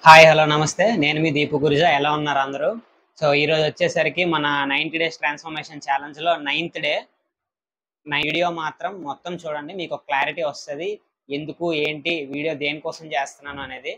Hi hello నమస్తే నేను మీ దీపు గురుజా ఎలా ఉన్నారు అందరూ సో ఈరోజు వచ్చేసరికి మన నైంటీ డేస్ ట్రాన్స్ఫర్మేషన్ ఛాలెంజ్లో నైన్త్ డే నా వీడియో మాత్రం మొత్తం చూడండి మీకు ఒక క్లారిటీ వస్తుంది ఎందుకు ఏంటి వీడియో దేనికోసం చేస్తున్నాను అనేది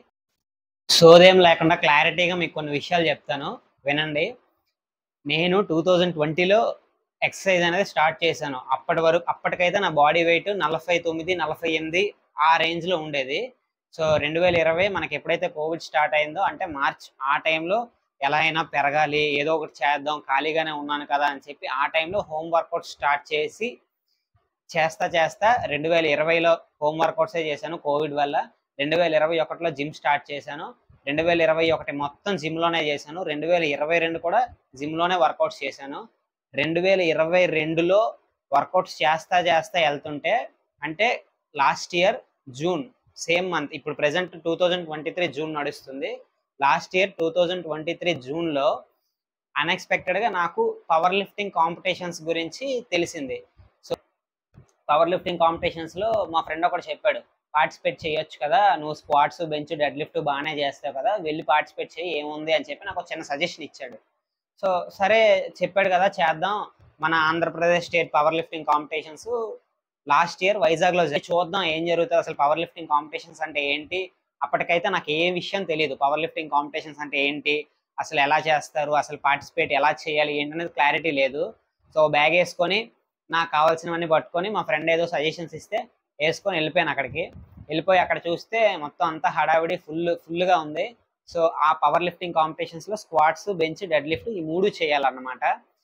సోదేం లేకుండా క్లారిటీగా మీకు కొన్ని విషయాలు చెప్తాను వినండి నేను టూ థౌజండ్ ట్వంటీలో ఎక్సర్సైజ్ అనేది స్టార్ట్ చేశాను అప్పటి వరకు అప్పటికైతే నా బాడీ వెయిట్ నలభై తొమ్మిది నలభై ఎనిమిది ఆ రేంజ్లో ఉండేది సో రెండు వేల ఇరవై మనకి ఎప్పుడైతే కోవిడ్ స్టార్ట్ అయిందో అంటే మార్చ్ ఆ టైంలో ఎలా అయినా పెరగాలి ఏదో ఒకటి చేద్దాం ఖాళీగానే ఉన్నాను కదా అని చెప్పి ఆ టైంలో హోమ్ వర్కౌట్ స్టార్ట్ చేసి చేస్తా చేస్తా రెండు వేల ఇరవైలో హోమ్ వర్కౌట్సే చేశాను కోవిడ్ వల్ల రెండు వేల ఇరవై ఒకటిలో జిమ్ స్టార్ట్ చేశాను రెండు వేల ఇరవై ఒకటి మొత్తం జిమ్లోనే చేశాను రెండు వేల ఇరవై రెండు కూడా జిమ్లోనే వర్కౌట్స్ చేశాను రెండు వేల ఇరవై రెండులో వర్కౌట్స్ చేస్తా చేస్తా వెళ్తుంటే అంటే last year June same month ఇప్పుడు present two thousand twenty three June నడుస్తుంది last year two thousand twenty three జూన్లో అన్ఎక్స్పెక్టెడ్గా నాకు పవర్ లిఫ్టింగ్ కాంపిటీషన్స్ గురించి తెలిసింది సో పవర్ లిఫ్టింగ్ కాంపిటీషన్స్లో మా ఫ్రెండ్ ఒకటి చెప్పాడు పార్టిసిపేట్ చేయొచ్చు కదా నువ్వు స్క్వాట్స్ బెంచ్ డెడ్ లిఫ్ట్ బాగానే చేస్తావు కదా వెళ్ళి పార్టిసిపేట్ చేయి ఏముంది అని చెప్పి నాకు ఒక చిన్న సజెషన్ ఇచ్చాడు సో సరే చెప్పాడు కదా చేద్దాం మన Andhra Pradesh state power lifting competitions last year వైజాగ్లో జరిగాయి. చూద్దాం ఏం జరుగుతుంది అసలు పవర్ లిఫ్టింగ్ కాంపిటీషన్స్ అంటే ఏంటి అప్పటికైతే నాకు ఏ విషయం తెలియదు పవర్ లిఫ్టింగ్ కాంపిటీషన్స్ అంటే ఏంటి అసలు ఎలా చేస్తారు అసలు పార్టిసిపేట్ ఎలా చేయాలి ఏంటి అనేది క్లారిటీ లేదు సో బ్యాగ్ వేసుకొని నాకు కావాల్సినవన్నీ పట్టుకొని మా ఫ్రెండ్ ఏదో సజెషన్స్ ఇస్తే వేసుకొని వెళ్ళిపోయాను అక్కడికి వెళ్ళిపోయి అక్కడ చూస్తే మొత్తం అంతా హడావిడి ఫుల్ ఫుల్గా ఉంది సో ఆ పవర్ లిఫ్టింగ్ కాంపిటీషన్స్లో స్క్వాట్స్ బెంచ్ డెడ్ లిఫ్ట్ ఈ మూడు చేయాలన్నమాట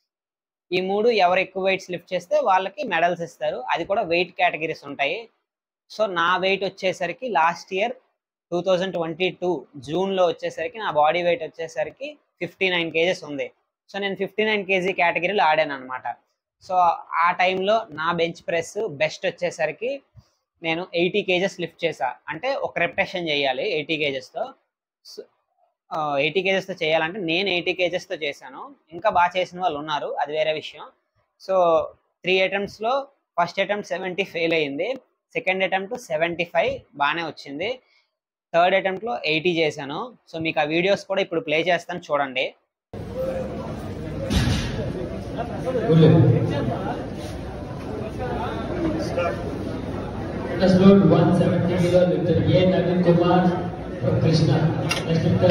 ఈ మూడు ఎవరు ఎక్కువ వెయిట్స్ లిఫ్ట్ చేస్తే వాళ్ళకి మెడల్స్ ఇస్తారు అది కూడా వెయిట్ కేటగిరీస్ ఉంటాయి సో నా వెయిట్ వచ్చేసరికి last year two thousand twenty two జూన్లో వచ్చేసరికి నా బాడీ వెయిట్ వచ్చేసరికి ఫిఫ్టీ నైన్ కేజెస్ ఉంది సో నేను ఫిఫ్టీ నైన్ కేజీ కేటగిరీలో ఆడాను అనమాట సో ఆ టైంలో నా బెంచ్ ప్రెస్ బెస్ట్ వచ్చేసరికి నేను ఎయిటీ కేజెస్ లిఫ్ట్ చేసా అంటే ఒక రెప్టేషన్ చేయాలి ఎయిటీ కేజెస్తో ఎయిటీ కేజెస్తో చేయాలంటే నేను ఎయిటీ కేజెస్తో చేశాను ఇంకా బాగా చేసిన వాళ్ళు ఉన్నారు అది వేరే విషయం సో త్రీ అటెంప్ట్స్లో ఫస్ట్ అటెంప్ట్ సెవెంటీ ఫెయిల్ అయ్యింది సెకండ్ అటెంప్ట్ సెవెంటీ ఫైవ్ బాగానే వచ్చింది థర్డ్ అటెంప్ట్లో ఎయిటీ చేశాను సో మీకు ఆ వీడియోస్ కూడా ఇప్పుడు ప్లే చేస్తాను చూడండి Let's load 170 kilo lifter A. Navin Kumar from Krishna. Next lifter.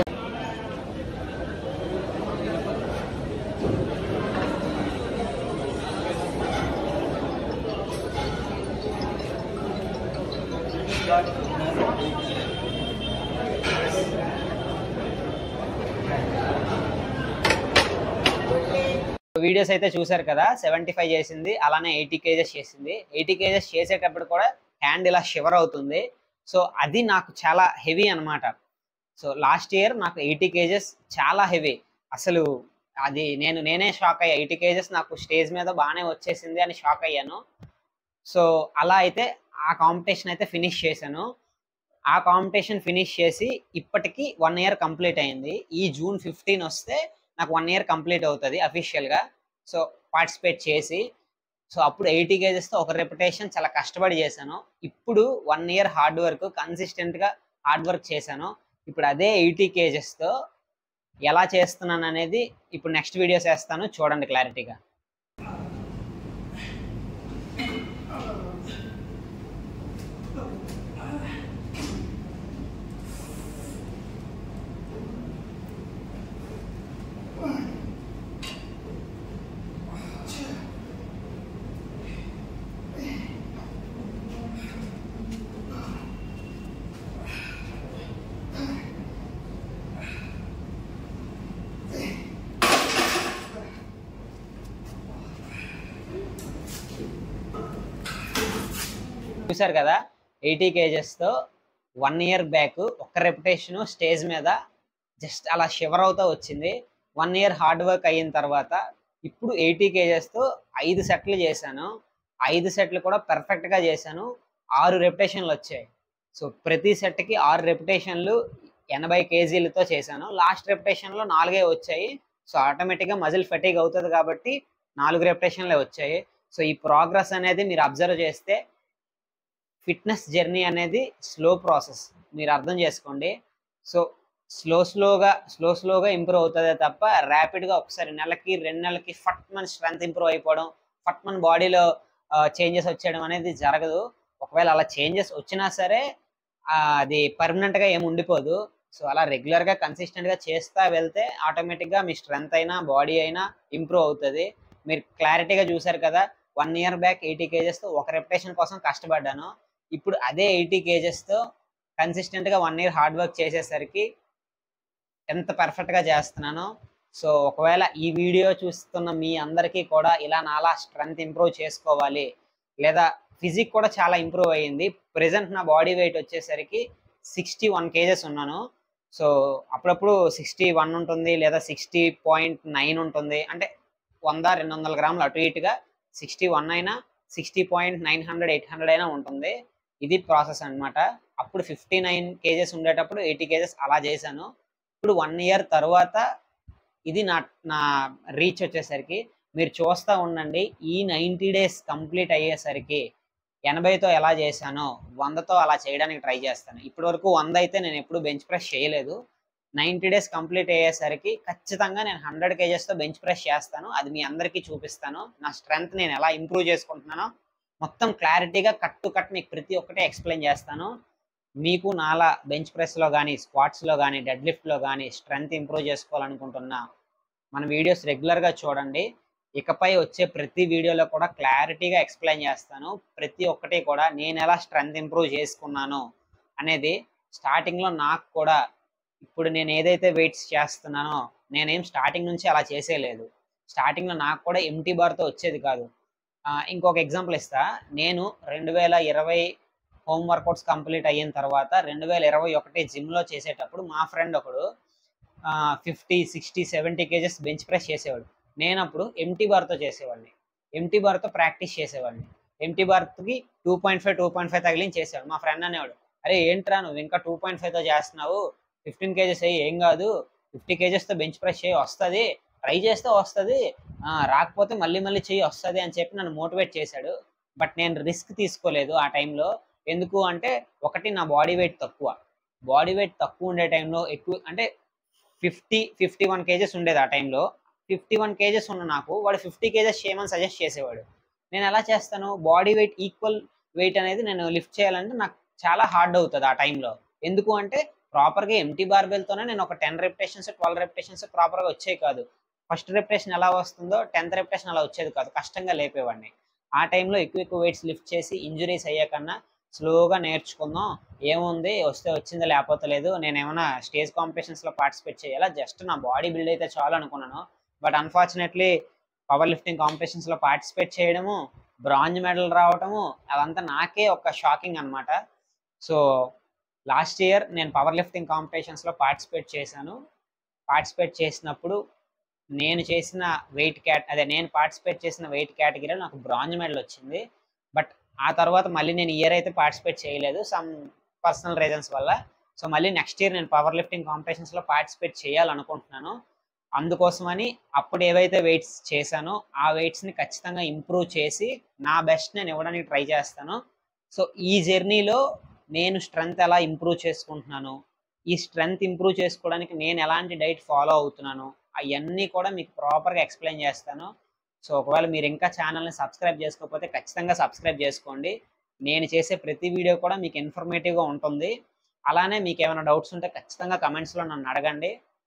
Videos అయితే చూసారు కదా సెవెంటీ ఫైవ్ చేసింది అలానే ఎయిటీ కేజెస్ చేసింది ఎయిటీ కేజెస్ చేసేటప్పుడు కూడా హ్యాండ్ ఇలా షివర్ అవుతుంది సో అది నాకు చాలా హెవీ అన్నమాట సో లాస్ట్ ఇయర్ నాకు ఎయిటీ కేజెస్ చాలా హెవీ అసలు అది నేను నేనే షాక్ అయ్యా ఎయిటీ కేజెస్ నాకు స్టేజ్ మీద బాగానే వచ్చేసింది అని షాక్ అయ్యాను సో అలా అయితే ఆ కాంపిటీషన్ అయితే ఫినిష్ చేశాను ఆ కాంపిటీషన్ ఫినిష్ చేసి ఇప్పటికి వన్ ఇయర్ కంప్లీట్ అయింది ఈ జూన్ ఫిఫ్టీన్ వస్తే నాకు వన్ ఇయర్ కంప్లీట్ అవుతుంది అఫీషియల్గా సో పార్టిసిపేట్ చేసి సో అప్పుడు ఎయిటీ కేజెస్తో ఒక రెప్యుటేషన్ చాలా కష్టపడి చేశాను ఇప్పుడు వన్ ఇయర్ హార్డ్ వర్క్ కన్సిస్టెంట్గా హార్డ్ వర్క్ చేశాను ఇప్పుడు అదే ఎయిటీ కేజెస్తో ఎలా చేస్తున్నాను అనేది ఇప్పుడు నెక్స్ట్ వీడియోస్ వేస్తాను చూడండి క్లారిటీగా చూసారు కదా ఎయిటీ కేజెస్తో వన్ ఇయర్ బ్యాక్ ఒక్క రెప్యుటేషన్ స్టేజ్ మీద జస్ట్ అలా షివర్ అవుతూ వచ్చింది వన్ ఇయర్ హార్డ్ వర్క్ అయిన తర్వాత ఇప్పుడు ఎయిటీ కేజెస్తో ఐదు సెట్లు చేశాను ఐదు సెట్లు కూడా పర్ఫెక్ట్గా చేశాను ఆరు రెప్యుటేషన్లు వచ్చాయి సో ప్రతి సెట్కి ఆరు రెప్యుటేషన్లు ఎనభై కేజీలతో చేశాను లాస్ట్ రెప్యుటేషన్లో నాలుగే వచ్చాయి సో ఆటోమేటిక్గా మజిల్ ఫెటిక్ అవుతుంది కాబట్టి నాలుగు రెప్యుటేషన్లే వచ్చాయి సో ఈ ప్రోగ్రెస్ అనేది మీరు అబ్జర్వ్ చేస్తే ఫిట్నెస్ జర్నీ అనేది స్లో ప్రాసెస్ మీరు అర్థం చేసుకోండి సో స్లో స్లోగా స్లో స్లోగా ఇంప్రూవ్ అవుతుందే తప్ప ర్యాపిడ్గా ఒకసారి నెలకి రెండు నెలలకి ఫట్ మన స్ట్రెంత్ ఇంప్రూవ్ అయిపోవడం ఫట్ మన బాడీలో చేంజెస్ వచ్చేయడం అనేది జరగదు ఒకవేళ అలా చేంజెస్ వచ్చినా సరే ఆ, అది పర్మనెంట్ గా ఏమి ఉండిపోదు సో అలా రెగ్యులర్ గా కన్సిస్టెంట్ గా చేస్తా వెళ్తే ఆటోమేటిక్ గా మీ స్ట్రెంత్ అయినా బాడీ అయినా ఇంప్రూవ్ అవుతుంది మీరు క్లారిటీగా చూసారు కదా one year back eighty kgs తో ఒక రెప్యుటేషన్ కోసం కష్టపడ్డాను ఇప్పుడు అదే ఎయిటీ కేజెస్ తో కన్సిస్టెంట్ గా వన్ ఇయర్ హార్డ్ వర్క్ చేసేసరికి ఎంత పర్ఫెక్ట్ గా చేస్తున్నానో సో ఒకవేళ ఈ వీడియో చూస్తున్న మీ అందరికీ కూడా ఇలా నాలా స్ట్రెంగ్త్ ఇంప్రూవ్ చేసుకోవాలి లేదా ఫిజిక్ కూడా చాలా ఇంప్రూవ్ అయ్యింది ప్రెసెంట్ నా బాడీ వెయిట్ వచ్చేసరికి సిక్స్టీ వన్ కేజెస్ ఉన్నాను సో అప్పుడప్పుడు సిక్స్టీ వన్ ఉంటుంది లేదా సిక్స్టీ పాయింట్ నైన్ ఉంటుంది అంటే వంద రెండు వందల గ్రాములు అటు ఇటుగా సిక్స్టీ వన్ అయినా sixty point nine hundred eight hundred అయినా ఉంటుంది ఇది ప్రాసెస్ అన్నమాట అప్పుడు ఫిఫ్టీ నైన్ కేజెస్ ఉండేటప్పుడు ఎయిటీ కేజెస్ అలా చేశాను ఇప్పుడు వన్ ఇయర్ తర్వాత ఇది నా నా రీచ్ వచ్చేసరికి మీరు చూస్తూ ఉండండి ఈ నైంటీ డేస్ కంప్లీట్ అయ్యేసరికి ఎనభైతో ఎలా చేశానో వందతో అలా చేయడానికి ట్రై చేస్తాను ఇప్పటి వరకు వంద అయితే నేను ఎప్పుడు బెంచ్ ప్రెస్ చేయలేదు నైంటీ డేస్ కంప్లీట్ అయ్యేసరికి ఖచ్చితంగా నేను హండ్రెడ్ కేజెస్తో బెంచ్ ప్రెస్ చేస్తాను అది మీ అందరికీ చూపిస్తాను నా స్ట్రెంగ్త్ నేను ఎలా ఇంప్రూవ్ చేసుకుంటున్నానో మొత్తం క్లారిటీగా కట్ టు కట్ మీకు ప్రతి ఒక్కటి ఎక్స్ప్లెయిన్ చేస్తాను మీకు నాలా బెంచ్ ప్రెస్లో కానీ స్క్వాట్స్లో కానీ డెడ్ లిఫ్ట్లో కానీ స్ట్రెంగ్త్ ఇంప్రూవ్ చేసుకోవాలనుకుంటున్నా మన వీడియోస్ రెగ్యులర్గా చూడండి ఇకపై వచ్చే ప్రతి వీడియోలో కూడా క్లారిటీగా ఎక్స్ప్లెయిన్ చేస్తాను ప్రతి ఒక్కటి కూడా నేను ఎలా స్ట్రెంగ్త్ ఇంప్రూవ్ చేసుకున్నాను అనేది స్టార్టింగ్లో నాకు కూడా ఇప్పుడు నేను ఏదైతే వెయిట్స్ చేస్తున్నానో నేనేం స్టార్టింగ్ నుంచి అలా చేసేయలేదు స్టార్టింగ్లో నాకు కూడా ఎంటీ బార్తో వచ్చేది కాదు ఆ, ఇంకొక ఎగ్జాంపుల్ ఇస్తా నేను రెండు వేల ఇరవై హోమ్ వర్కౌట్స్ కంప్లీట్ అయిన తర్వాత రెండు వేల ఇరవై ఒకటి జిమ్లో చేసేటప్పుడు మా ఫ్రెండ్ ఒకడు fifty sixty seventy KGs bench press చేసేవాడు నేను అప్పుడు ఎంటీ బార్తో చేసేవాడిని ఎంటీ బార్తో ప్రాక్టీస్ చేసేవాడిని ఎంటీ బార్కి two point five two point five తగిలించి చేసేవాడు మా ఫ్రెండ్ అనేవాడు అరే ఏంట్రా నువ్వు ఇంకా టూ పాయింట్ ఫైవ్తో చేస్తున్నావు ఫిఫ్టీన్ కేజెస్ అయ్యి ఏం కాదు ఫిఫ్టీ కేజెస్తో బెంచ్ ప్రెస్ చేయి వస్తుంది ట్రై చేస్తే వస్తుంది రాకపోతే మళ్ళీ మళ్ళీ చెయ్యి వస్తుంది అని చెప్పి నన్ను మోటివేట్ చేశాడు బట్ నేను రిస్క్ తీసుకోలేదు ఆ టైంలో ఎందుకు అంటే ఒకటి నా బాడీ వెయిట్ తక్కువ బాడీ వెయిట్ తక్కువ ఉండే టైంలో ఎక్కువ అంటే ఫిఫ్టీ ఫిఫ్టీ వన్ కేజెస్ ఉండేది ఆ టైంలో ఫిఫ్టీ వన్ కేజెస్ ఉన్న నాకు వాడు ఫిఫ్టీ కేజెస్ చేయమని సజెస్ట్ చేసేవాడు నేను ఎలా చేస్తాను బాడీ వెయిట్ ఈక్వల్ వెయిట్ అనేది నేను లిఫ్ట్ చేయాలంటే నాకు చాలా హార్డ్ అవుతుంది ఆ టైంలో ఎందుకు అంటే ప్రాపర్గా ఎంటీ బార్బెల్తోనే నేను ఒక టెన్ రెప్యుటేషన్స్ ట్వెల్వ్ రెప్యుటేషన్స్ ప్రాపర్గా వచ్చేవి కాదు ఫస్ట్ రెప్యుటేషన్ ఎలా వస్తుందో టెన్త్ రెప్యుటేషన్ అలా వచ్చేది కాదు కష్టంగా లేపేవాడిని ఆ టైంలో ఎక్కువ ఎక్కువ వెయిట్స్ లిఫ్ట్ చేసి ఇంజురీస్ అయ్యాకన్నా స్లోగా నేర్చుకుందాం ఏముంది వస్తే వచ్చింది లేకపోతే లేదు నేను ఏమైనా స్టేజ్ కాంపిటీషన్స్లో పార్టిసిపేట్ చేయాలా జస్ట్ నా బాడీ బిల్డ్ అయితే చాలు అనుకున్నాను బట్ అన్ఫార్చునేట్లీ పవర్ లిఫ్టింగ్ కాంపిటీషన్స్లో పార్టిసిపేట్ చేయడము బ్రాంజ్ మెడల్ రావటము అదంతా నాకే ఒక షాకింగ్ అనమాట సో లాస్ట్ ఇయర్ నేను పవర్ లిఫ్టింగ్ కాంపిటీషన్స్లో పార్టిసిపేట్ చేశాను పార్టిసిపేట్ చేసినప్పుడు నేను చేసిన వెయిట్ క్యాట్ అదే నేను పార్టిసిపేట్ చేసిన వెయిట్ కేటగిరీలో నాకు బ్రాంజ్ మెడల్ వచ్చింది బట్ ఆ తర్వాత మళ్ళీ నేను ఇయర్ అయితే పార్టిసిపేట్ చేయలేదు సమ్ పర్సనల్ రీజన్స్ వల్ల సో మళ్ళీ నెక్స్ట్ ఇయర్ నేను పవర్ లిఫ్టింగ్ కాంపిటీషన్స్లో పార్టిసిపేట్ చేయాలనుకుంటున్నాను అందుకోసమని అప్పుడు ఏవైతే వెయిట్స్ చేశానో ఆ వెయిట్స్ని ఖచ్చితంగా ఇంప్రూవ్ చేసి నా బెస్ట్ నేను ఇవ్వడానికి ట్రై చేస్తాను సో ఈ జర్నీలో నేను స్ట్రెంగ్త్ ఎలా ఇంప్రూవ్ చేసుకుంటున్నాను ఈ స్ట్రెంగ్త్ ఇంప్రూవ్ చేసుకోవడానికి నేను ఎలాంటి డైట్ ఫాలో అవుతున్నాను అవన్నీ కూడా మీకు ప్రాపర్గా ఎక్స్ప్లెయిన్ చేస్తాను సో ఒకవేళ మీరు ఇంకా ఛానల్ని సబ్స్క్రైబ్ చేసుకోకపోతే ఖచ్చితంగా సబ్స్క్రైబ్ చేసుకోండి నేను చేసే ప్రతి వీడియో కూడా మీకు ఇన్ఫర్మేటివ్గా ఉంటుంది అలానే మీకు ఏమైనా డౌట్స్ ఉంటే ఖచ్చితంగా కమెంట్స్లో నన్ను అడగండి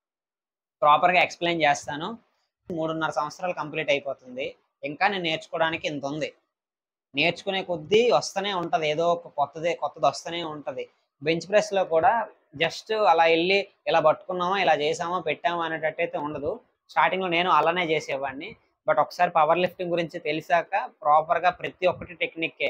ప్రాపర్గా ఎక్స్ప్లెయిన్ చేస్తాను మూడున్నర సంవత్సరాలు కంప్లీట్ అయిపోతుంది ఇంకా నేను నేర్చుకోవడానికి ఇంత ఉంది నేర్చుకునే కొద్దీ వస్తూనే ఉంటుంది ఏదో ఒక కొత్తది కొత్తది వస్తూనే ఉంటుంది బెంచ్ ప్రెస్లో కూడా జస్ట్ అలా వెళ్ళి ఇలా పట్టుకున్నామా ఇలా చేసామా పెట్టామా అనేటట్టు అయితే ఉండదు స్టార్టింగ్లో నేను అలానే చేసేవాడిని బట్ ఒకసారి పవర్ లిఫ్టింగ్ గురించి తెలిసాక ప్రాపర్గా ప్రతి ఒక్కటి టెక్నిక్కే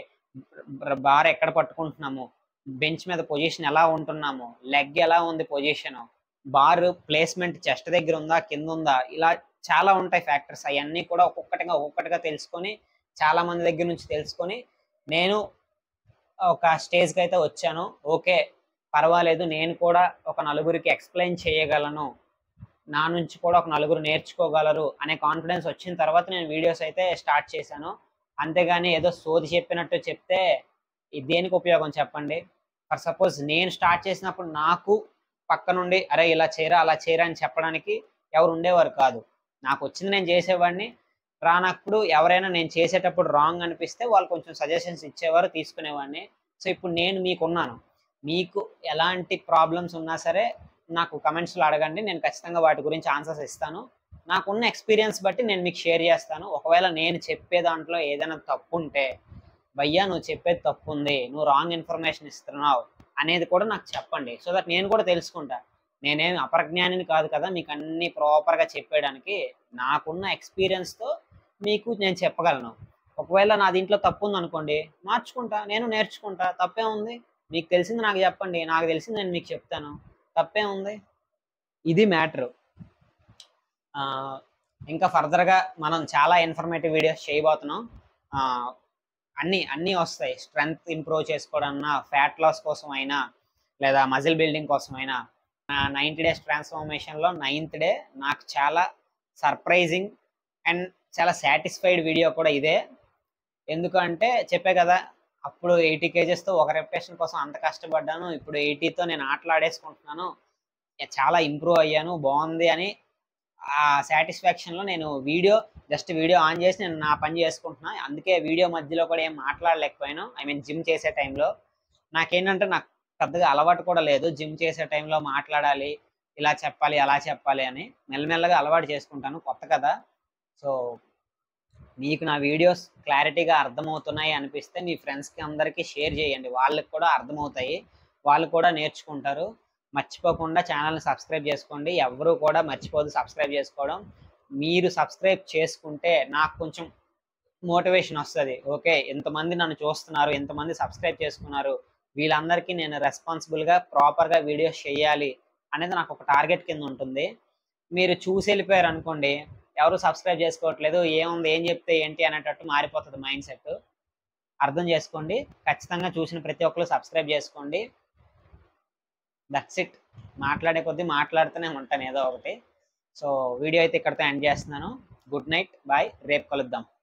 బార్ ఎక్కడ పట్టుకుంటున్నాము బెంచ్ మీద పొజిషన్ ఎలా ఉంటున్నాము లెగ్ ఎలా ఉంది పొజిషన్ బార్ ప్లేస్మెంట్ చెస్ట్ దగ్గర ఉందా కింద ఉందా ఇలా చాలా ఉంటాయి ఫ్యాక్టర్స్ అవన్నీ కూడా ఒక్కొక్కటిగా ఒక్కొక్కటిగా తెలుసుకొని చాలా మంది దగ్గర నుంచి తెలుసుకొని నేను ఒక స్టేజ్కి అయితే వచ్చాను ఓకే పర్వాలేదు నేను కూడా ఒక నలుగురికి ఎక్స్ప్లెయిన్ చేయగలను నా నుంచి కూడా ఒక నలుగురు నేర్చుకోగలరు అనే కాన్ఫిడెన్స్ వచ్చిన తర్వాత నేను వీడియోస్ అయితే స్టార్ట్ చేశాను అంతేగాని ఏదో సోది చెప్పినట్టు చెప్తే ఇది దేనికి ఉపయోగం చెప్పండి ఫర్ సపోజ్ నేను స్టార్ట్ చేసినప్పుడు నాకు పక్క నుండి అరే ఇలా చేయరా అలా చేయరా అని చెప్పడానికి ఎవరు ఉండేవారు కాదు నాకు వచ్చింది నేను చేసేవాడిని రానప్పుడు ఎవరైనా నేను చేసేటప్పుడు రాంగ్ అనిపిస్తే వాళ్ళు కొంచెం సజెషన్స్ ఇచ్చేవారు తీసుకునేవాడిని సో ఇప్పుడు నేను మీకున్నాను మీకు ఎలాంటి ప్రాబ్లమ్స్ ఉన్నా సరే నాకు కమెంట్స్లో అడగండి నేను ఖచ్చితంగా వాటి గురించి ఆన్సర్స్ ఇస్తాను నాకున్న ఎక్స్పీరియన్స్ బట్టి నేను మీకు షేర్ చేస్తాను ఒకవేళ నేను చెప్పే దాంట్లో ఏదైనా తప్పు ఉంటే భయ్యా నువ్వు చెప్పేది తప్పు ఉంది నువ్వు రాంగ్ ఇన్ఫర్మేషన్ ఇస్తున్నావు అనేది కూడా నాకు చెప్పండి సో దట్ నేను కూడా తెలుసుకుంటా నేనేం అపరజ్ఞానిని కాదు కదా మీకు అన్ని ప్రాపర్గా చెప్పేయడానికి నాకున్న ఎక్స్పీరియన్స్తో మీకు నేను చెప్పగలను ఒకవేళ నా దీంట్లో తప్పు ఉంది అనుకోండి మార్చుకుంటా నేను నేర్చుకుంటా తప్పే ఉంది మీకు తెలిసింది నాకు చెప్పండి నాకు తెలిసింది నేను మీకు చెప్తాను తప్పే ఉంది ఇది మ్యాటర్ ఇంకా ఫర్దర్గా మనం చాలా ఇన్ఫర్మేటివ్ వీడియోస్ చేయబోతున్నాం ఆ, అన్నీ అన్నీ వస్తాయి స్ట్రెంగ్త్ ఇంప్రూవ్ చేసుకోవడన్నా ఫ్యాట్ లాస్ కోసం అయినా లేదా మజిల్ బిల్డింగ్ కోసం అయినా నా నైంటీ డేస్ ట్రాన్స్ఫర్మేషన్లో నైన్త్ డే నాకు చాలా సర్ప్రైజింగ్ అండ్ చాలా సాటిస్ఫైడ్ వీడియో కూడా ఇదే ఎందుకంటే చెప్పే కదా అప్పుడు ఎయిటీ కేజెస్తో ఒక రెప్యుటేషన్ కోసం అంత కష్టపడ్డాను ఇప్పుడు ఎయిటీతో నేను ఆటలాడేసుకుంటున్నాను చాలా ఇంప్రూవ్ అయ్యాను బాగుంది అని ఆ సాటిస్ఫాక్షన్లో నేను వీడియో జస్ట్ వీడియో ఆన్ చేసి నేను నా పని చేసుకుంటున్నా అందుకే వీడియో మధ్యలో కూడా ఏం మాట్లాడలేకపోయాను ఐ మీన్ జిమ్ చేసే టైంలో నాకేంటంటే నాకు పెద్దగా అలవాటు కూడా లేదు జిమ్ చేసే టైంలో మాట్లాడాలి ఇలా చెప్పాలి అలా చెప్పాలి అని మెల్లమెల్లగా అలవాటు చేసుకుంటాను కొత్త కదా సో మీకు నా వీడియోస్ క్లారిటీగా అర్థమవుతున్నాయి అనిపిస్తే మీ ఫ్రెండ్స్కి అందరికీ షేర్ చేయండి వాళ్ళకి కూడా అర్థమవుతాయి వాళ్ళు కూడా నేర్చుకుంటారు మర్చిపోకుండా ఛానల్ని సబ్స్క్రైబ్ చేసుకోండి ఎవరు కూడా మర్చిపోదు సబ్స్క్రైబ్ చేసుకోవడం మీరు సబ్స్క్రైబ్ చేసుకుంటే నాకు కొంచెం మోటివేషన్ వస్తుంది ఓకే ఎంతమంది నన్ను చూస్తున్నారు ఎంతమంది సబ్స్క్రైబ్ చేసుకున్నారు వీళ్ళందరికీ నేను రెస్పాన్సిబుల్గా ప్రాపర్గా వీడియోస్ చేయాలి అనేది నాకు ఒక టార్గెట్ కింద ఉంటుంది మీరు చూసి వెళ్ళిపోయారు అనుకోండి ఎవరు సబ్స్క్రైబ్ చేసుకోవట్లేదు ఏముంది ఏం చెప్తే ఏంటి అనేటట్టు మారిపోతుంది మైండ్ సెట్ అర్థం చేసుకోండి ఖచ్చితంగా చూసిన ప్రతి ఒక్కరు సబ్స్క్రైబ్ చేసుకోండి దట్స్ ఇట్ మాట్లాడే కొద్దీ మాట్లాడుతూనే ఉంటాను ఏదో ఒకటి సో వీడియో అయితే ఇక్కడితో ఎండ్ చేస్తున్నాను గుడ్ నైట్ బాయ్ రేపు కలుద్దాం